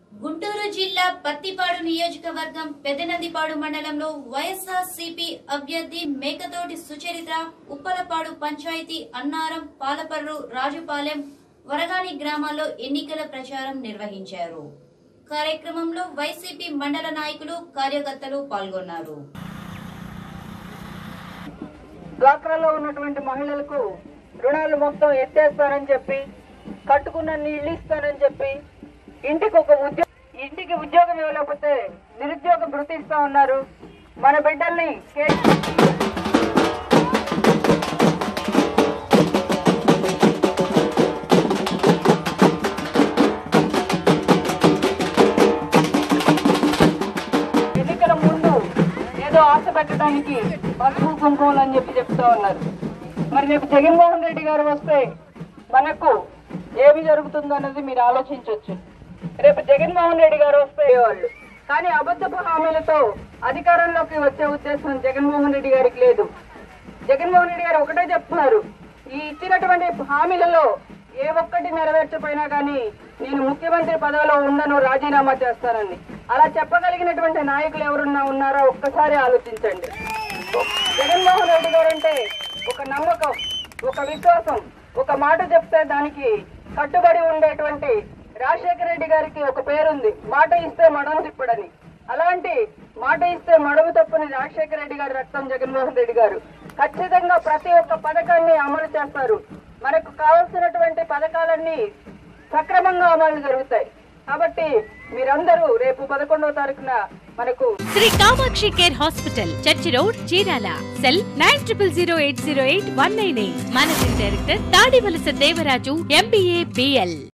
గుంటూరు జిల్లా పత్తిపాడు నియోజకవర్గం పెదనందిపాడు మండలంలో వైఎస్ఆర్ సిపి అభ్యర్థి మేకతోటి సుచరిత ఉప్పలపాడు పంచాయతీ అన్నారం పాలపర్రు రాజుపాలెం వరగాని గ్రామాల్లో ఎన్నికల ప్రచారం నిర్వహించారు కార్యక్రమంలో వైసీపీ మండల నాయకులు కార్యకర్తలు పాల్గొన్నారు డ్వాక్రాలో ఉన్నటువంటి మహిళలకు రుణాలు మొత్తం ఎత్తేస్తానని చెప్పి కట్టుకున్న ఇల్లు ఇస్తానని చెప్పి ఇంటికి ఒక ఉద్యోగం ఇంటికి ఉద్యోగం ఇవ్వలేకపోతే నిరుద్యోగ భృతి ఇస్తా ఉన్నారు మన బిడ్డల్ని కే- ఎన్నికల ముందు ఏదో ఆశ పెట్టడానికి పసుపు కుంకుమలు అని చెప్పి చెప్తా ఉన్నారు మరి రేపు జగన్మోహన్ రెడ్డి గారు వస్తే మనకు ఏమి జరుగుతుందో అన్నది మీరు ఆలోచించవచ్చు రేపు జగన్మోహన్ రెడ్డి గారు వస్తే వాళ్ళు కానీ అబద్ధపు హామీలతో అధికారంలోకి వచ్చే ఉద్దేశం జగన్మోహన్ రెడ్డి గారికి లేదు జగన్మోహన్ రెడ్డి గారు ఒకటే చెప్తున్నారు ఈ ఇచ్చినటువంటి హామీలలో ఏ ఒక్కటి నెరవేర్చపోయినా కానీ నేను ముఖ్యమంత్రి పదవిలో ఉండను రాజీనామా చేస్తానని అలా చెప్పగలిగినటువంటి నాయకులు ఎవరున్నా ఉన్నారో ఒక్కసారి ఆలోచించండి జగన్మోహన్ రెడ్డి గారు అంటే ఒక నమ్మకం ఒక విశ్వాసం ఒక మాట చెప్తే దానికి కట్టుబడి ఉండేటువంటి రాజశేఖర రెడ్డి గారికి ఒక పేరుంది మాట ఇస్తే మడమ తిప్పడని అలాంటి మాట ఇస్తే మడమ తప్పని రాజశేఖర రెడ్డి గారి రక్తం జగన్మోహన్ రెడ్డి గారు ఖచ్చితంగా ప్రతి ఒక్క పథకాన్ని అమలు చేస్తారు మనకు కావాల్సినటువంటి పథకాలన్నీ సక్రమంగా అమలు జరుగుతాయి కాబట్టి మీరందరూ రేపు పదకొండవ తారీఖున మనకు Shri Kamakshi care hospital church road Chirala cell nine triple zero eight zero eight one nine eight managing director Tadivalasa Devaraju MBA BL